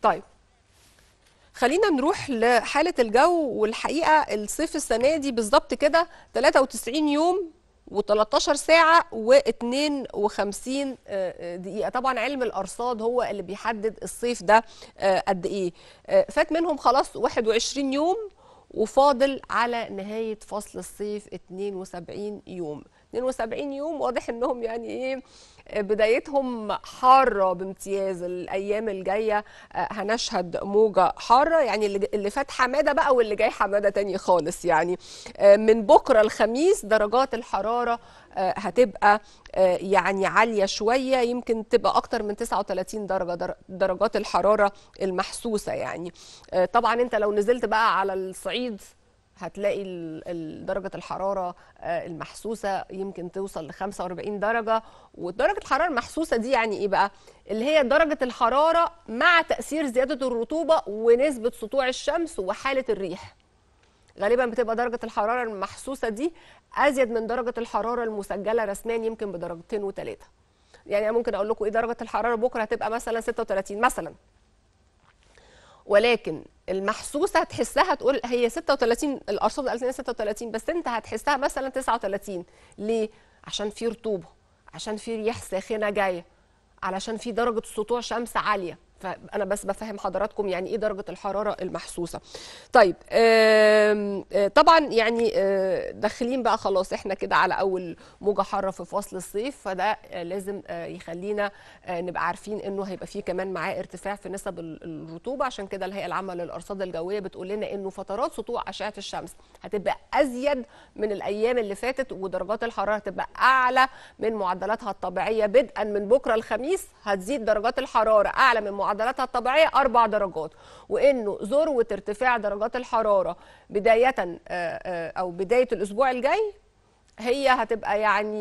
طيب خلينا نروح لحالة الجو والحقيقة الصيف السنة دي بالظبط كده 93 يوم و13 ساعة و52 دقيقة طبعا علم الأرصاد هو اللي بيحدد الصيف ده آه، قد إيه آه، فات منهم خلاص 21 يوم وفاضل على نهاية فصل الصيف 72 يوم 72 يوم واضح انهم يعني ايه بدايتهم حارة بامتياز الأيام الجاية آه، هنشهد موجة حارة يعني اللي اللي فات حمادة بقى واللي جاي حمادة تاني خالص يعني آه، من بكرة الخميس درجات الحرارة آه، هتبقى آه، يعني عالية شوية يمكن تبقى أكتر من 39 درجة در- درجات الحرارة المحسوسة يعني آه، طبعا أنت لو نزلت بقى على الصعيد هتلاقي ال- ال- درجة الحرارة آه، المحسوسة يمكن توصل ل 45 درجة ودرجة الحرارة المحسوسة دي يعني إيه بقى؟ اللي هي درجة الحرارة مع تأثير زيادة الرطوبة ونسبة سطوع الشمس وحالة الريح غالبا بتبقى درجة الحرارة المحسوسة دي أزيد من درجة الحرارة المسجلة رسميا يمكن بدرجتين وثلاثة يعني أنا ممكن أقول لكم إيه درجة الحرارة بكرة هتبقى مثلا 36 مثلا ولكن المحسوسه هتحسها تقول هي 36 الارصاد قالت لنا 36 بس انت هتحسها مثلا 39 ليه؟ عشان في رطوبه عشان في رياح ساخنه جايه علشان في درجه سطوع شمس عاليه فانا بس بفهم حضراتكم يعني ايه درجه الحراره المحسوسه طيب آم، آه، طبعا يعني آه، داخلين بقى خلاص احنا كده على اول موجه حاره في فصل الصيف فده آه، لازم آه، يخلينا آه، نبقى عارفين انه هيبقى فيه كمان معاه ارتفاع في نسب ال- الرطوبه عشان كده الهيئه العامه للارصاد الجويه بتقول لنا انه فترات سطوع اشعه الشمس هتبقى ازيد من الايام اللي فاتت ودرجات الحراره هتبقى اعلى من معدلاتها الطبيعيه بدءا من بكره الخميس هتزيد درجات الحراره اعلى من معدلاتها الطبيعيه اربع درجات وانه ذروه ارتفاع درجات الحراره بدايه آه، آه، او بدايه الاسبوع الجاي هي هتبقى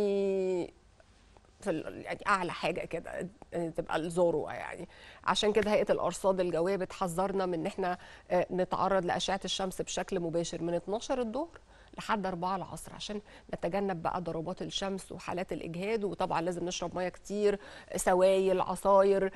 يعني في ال- يعني اعلى حاجه كده يعني تبقى الذروه يعني عشان كده هيئه الارصاد الجويه بتحذرنا من ان احنا آه، نتعرض لاشعه الشمس بشكل مباشر من 12 الظهر لحد 4 العصر عشان نتجنب بقى ضربات الشمس وحالات الاجهاد وطبعا لازم نشرب ميه كتير سوائل عصاير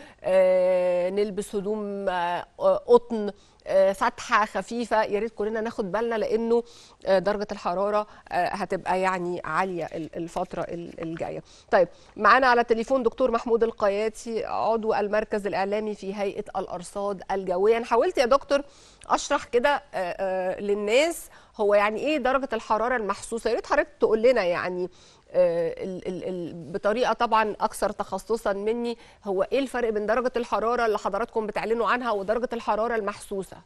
آه، نلبس هدوم آه، آه، قطن آه، فاتحه خفيفه يا ريت كلنا ناخد بالنا لانه آه، درجه الحراره آه، هتبقى يعني عاليه ال- الفتره ال- الجايه. طيب معانا على التليفون دكتور محمود القياتي عضو المركز الاعلامي في هيئه الارصاد الجويه. انا حاولت يا دكتور اشرح كده آه، آه، للناس هو يعني ايه درجه الحراره المحسوسه يا ريت حضرتك تقول لنا يعني آه، ال- ال- ال- بطريقه طبعا اكثر تخصصا مني هو ايه الفرق بين درجه الحراره اللي حضراتكم بتعلنوا عنها ودرجه الحراره المحسوسه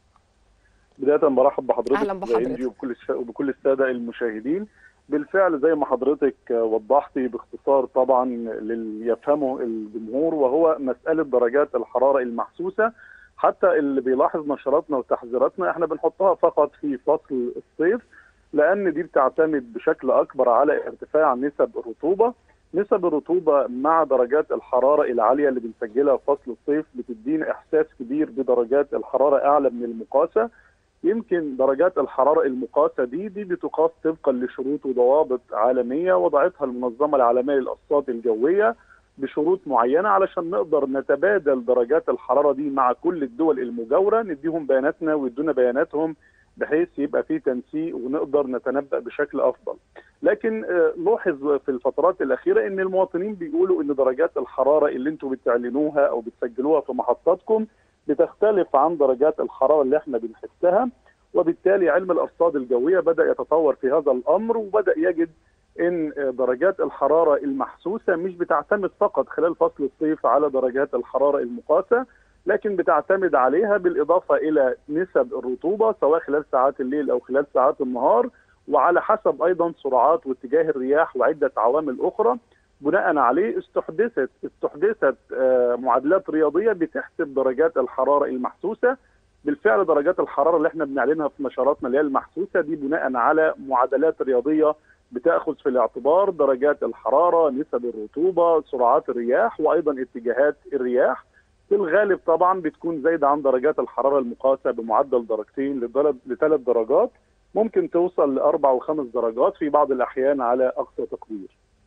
بداية برحب بحضرتك أهلاً بحضرتك. إنجي وبكل الش... وبكل السادة المشاهدين بالفعل زي ما حضرتك وضحتي باختصار طبعا للي يفهمه الجمهور وهو مسألة درجات الحرارة المحسوسة حتى اللي بيلاحظ نشراتنا وتحذيراتنا احنا بنحطها فقط في فصل الصيف لأن دي بتعتمد بشكل أكبر على ارتفاع نسب الرطوبة نسب الرطوبة مع درجات الحرارة العالية اللي بنسجلها في فصل الصيف بتدينا إحساس كبير بدرجات الحرارة أعلى من المقاسة يمكن درجات الحرارة المقاسة دي دي بتقاس طبقا لشروط وضوابط عالمية وضعتها المنظمة العالمية للأرصاد الجوية بشروط معينة علشان نقدر نتبادل درجات الحرارة دي مع كل الدول المجاورة نديهم بياناتنا ويدونا بياناتهم بحيث يبقى في تنسيق ونقدر نتنبأ بشكل أفضل لكن آه، لوحظ في الفترات الأخيرة أن المواطنين بيقولوا أن درجات الحرارة اللي انتم بتعلنوها أو بتسجلوها في محطاتكم بتختلف عن درجات الحراره اللي احنا بنحسها وبالتالي علم الارصاد الجويه بدا يتطور في هذا الامر وبدا يجد ان درجات الحراره المحسوسه مش بتعتمد فقط خلال فصل الصيف على درجات الحراره المقاسه لكن بتعتمد عليها بالاضافه الى نسب الرطوبه سواء خلال ساعات الليل او خلال ساعات النهار وعلى حسب ايضا سرعات واتجاه الرياح وعده عوامل اخرى بناء عليه استحدثت استحدثت آه، معادلات رياضيه بتحسب درجات الحراره المحسوسه بالفعل درجات الحراره اللي احنا بنعلنها في نشراتنا اللي هي المحسوسه دي بناء على معادلات رياضيه بتاخذ في الاعتبار درجات الحراره، نسب الرطوبه، سرعات الرياح وايضا اتجاهات الرياح. في الغالب طبعا بتكون زايده عن درجات الحراره المقاسه بمعدل درجتين لدرج- لثلاث درجات ممكن توصل لاربع وخمس درجات في بعض الاحيان على اقصى تقدير.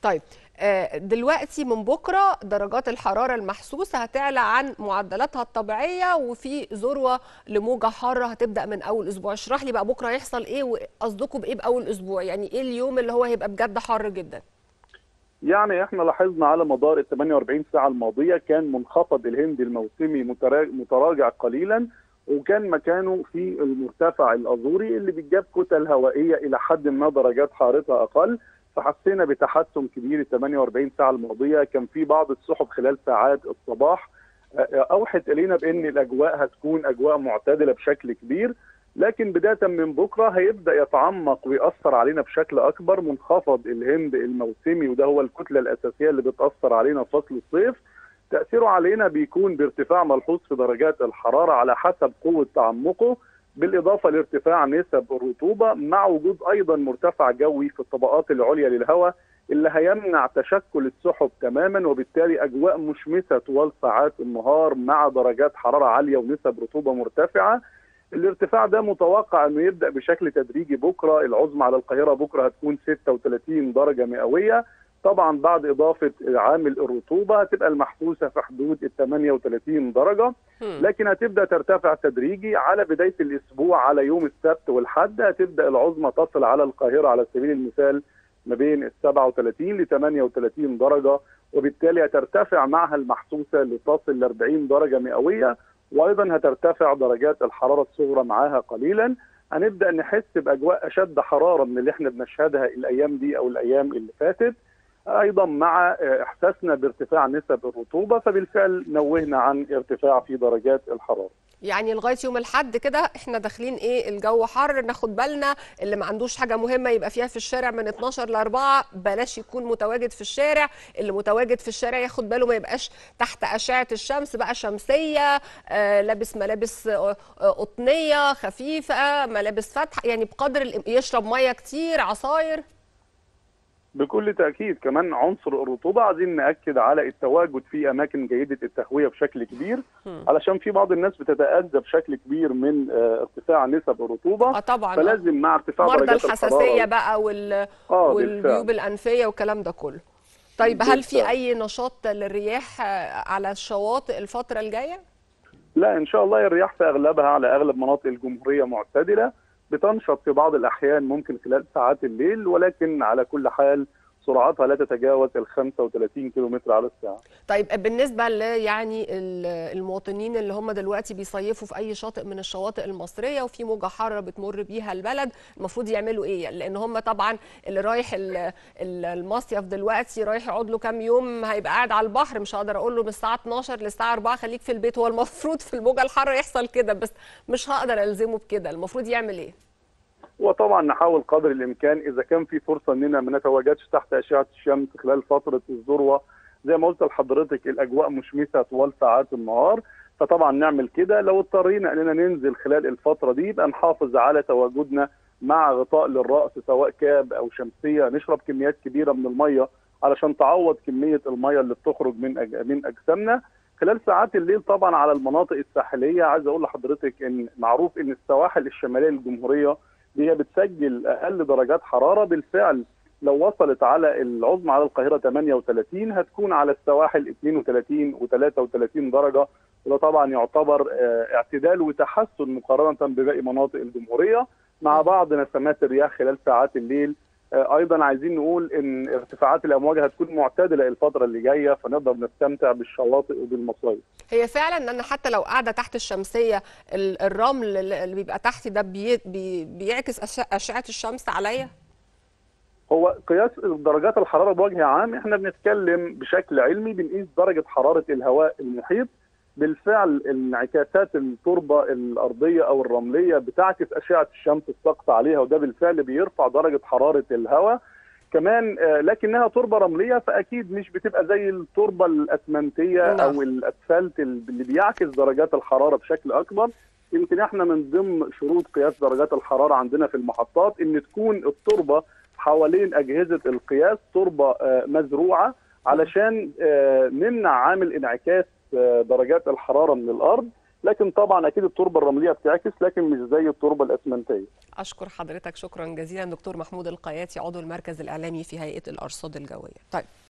طيب آه، دلوقتي من بكره درجات الحراره المحسوسه هتعلى عن معدلاتها الطبيعيه وفي ذروه لموجه حاره هتبدا من اول اسبوع اشرح لي بقى بكره هيحصل ايه وقصدكم بايه باول اسبوع يعني ايه اليوم اللي هو هيبقى بجد حر جدا يعني احنا لاحظنا على مدار ال 48 ساعه الماضيه كان منخفض الهند الموسمي مترا- متراجع قليلا وكان مكانه في المرتفع الازوري اللي بيجاب كتل هوائيه الى حد ما درجات حارتها اقل فحسينا بتحسن كبير ال 48 ساعه الماضيه كان في بعض السحب خلال ساعات الصباح آه، اوحت الينا بان الاجواء هتكون اجواء معتدله بشكل كبير لكن بدايه من بكره هيبدا يتعمق ويأثر علينا بشكل اكبر منخفض الهند الموسمي وده هو الكتله الاساسيه اللي بتأثر علينا في فصل الصيف تأثيره علينا بيكون بارتفاع ملحوظ في درجات الحراره على حسب قوه تعمقه بالاضافه لارتفاع نسب الرطوبه مع وجود ايضا مرتفع جوي في الطبقات العليا للهواء اللي هيمنع تشكل السحب تماما وبالتالي اجواء مشمسه طوال ساعات النهار مع درجات حراره عاليه ونسب رطوبه مرتفعه الارتفاع ده متوقع انه يبدا بشكل تدريجي بكره العظمى على القاهره بكره هتكون 36 درجه مئويه طبعا بعد اضافه عامل الرطوبه هتبقى المحسوسه في حدود ال 38 درجه لكن هتبدا ترتفع تدريجي على بدايه الاسبوع على يوم السبت والحد هتبدا العظمى تصل على القاهره على سبيل المثال ما بين ال 37 ل 38 درجه وبالتالي هترتفع معها المحسوسه لتصل ل 40 درجه مئويه وايضا هترتفع درجات الحراره الصغرى معاها قليلا هنبدا نحس باجواء اشد حراره من اللي احنا بنشهدها الايام دي او الايام اللي فاتت ايضا مع احساسنا بارتفاع نسب الرطوبه فبالفعل نوهنا عن ارتفاع في درجات الحراره يعني لغايه يوم الاحد كده احنا داخلين ايه الجو حر ناخد بالنا اللي ما عندوش حاجه مهمه يبقى فيها في الشارع من 12 ل 4 بلاش يكون متواجد في الشارع اللي متواجد في الشارع ياخد باله ما يبقاش تحت اشعه الشمس بقى شمسيه آه لابس ملابس آه قطنيه خفيفه ملابس فاتحه يعني بقدر الإم- يشرب ميه كتير عصاير بكل تاكيد كمان عنصر الرطوبه عايزين ناكد على التواجد في اماكن جيده التهويه بشكل كبير علشان في بعض الناس بتتاذى بشكل كبير من آه، ارتفاع نسب الرطوبه اه طبعا آه. فلازم مع ارتفاع مرضى درجات الحساسيه الحراره بقى وال... اه والجيوب بالفعل الانفيه والكلام ده كله طيب هل في بالفعل. اي نشاط للرياح آه، على الشواطئ الفتره الجايه لا ان شاء الله الرياح في اغلبها على اغلب مناطق الجمهوريه معتدله بتنشط في بعض الاحيان ممكن خلال ساعات الليل ولكن على كل حال سرعتها لا تتجاوز ال 35 كيلومتر على الساعه طيب بالنسبه ل يعني ال- المواطنين اللي هم دلوقتي بيصيفوا في اي شاطئ من الشواطئ المصريه وفي موجه حاره بتمر بيها البلد المفروض يعملوا ايه لان هم طبعا اللي رايح ال- ال- المصيف دلوقتي رايح يقعد له كام يوم هيبقى قاعد على البحر مش هقدر اقول له من الساعه 12 للساعه 4 خليك في البيت هو المفروض في الموجه الحاره يحصل كده بس مش هقدر الزمه بكده المفروض يعمل ايه وطبعا نحاول قدر الامكان اذا كان في فرصه اننا ما نتواجدش تحت اشعه الشمس خلال فتره الذروه زي ما قلت لحضرتك الاجواء مشمسه طوال ساعات النهار فطبعا نعمل كده لو اضطرينا اننا ننزل خلال الفتره دي يبقى نحافظ على تواجدنا مع غطاء للراس سواء كاب او شمسيه نشرب كميات كبيره من الميه علشان تعوض كميه الميه اللي بتخرج من أج... من اجسامنا خلال ساعات الليل طبعا على المناطق الساحليه عايز اقول لحضرتك ان معروف ان السواحل الشماليه للجمهوريه هي بتسجل اقل درجات حراره بالفعل لو وصلت على العظمى على القاهره 38 هتكون على السواحل 32 و33 درجه وده طبعا يعتبر آه، اعتدال وتحسن مقارنه بباقي مناطق الجمهوريه مع بعض نسمات الرياح خلال ساعات الليل آه، ايضا عايزين نقول ان ارتفاعات الامواج هتكون معتدله الفتره اللي جايه فنقدر نستمتع بالشواطئ وبالمصايف هي فعلا ان انا حتى لو قاعده تحت الشمسيه ال- الرمل اللي بيبقى تحتي ده بي بي بيعكس أش- اشعه الشمس عليا هو قياس درجات الحراره بوجه عام احنا بنتكلم بشكل علمي بنقيس درجه حراره الهواء المحيط بالفعل انعكاسات التربه الارضيه او الرمليه بتعكس اشعه الشمس الساقطه عليها وده بالفعل بيرفع درجه حراره الهواء كمان آه، لكنها تربه رمليه فاكيد مش بتبقى زي التربه الاسمنتيه نعم. او الاسفلت اللي بيعكس درجات الحراره بشكل اكبر يمكن احنا من ضمن شروط قياس درجات الحراره عندنا في المحطات ان تكون التربه حوالين اجهزه القياس تربه آه، مزروعه علشان آه، نمنع عامل انعكاس آه، درجات الحراره من الارض لكن طبعا اكيد التربه الرمليه بتعكس لكن مش زي التربه الاسمنتيه اشكر حضرتك شكرا جزيلا دكتور محمود القياتي عضو المركز الاعلامي في هيئه الارصاد الجويه طيب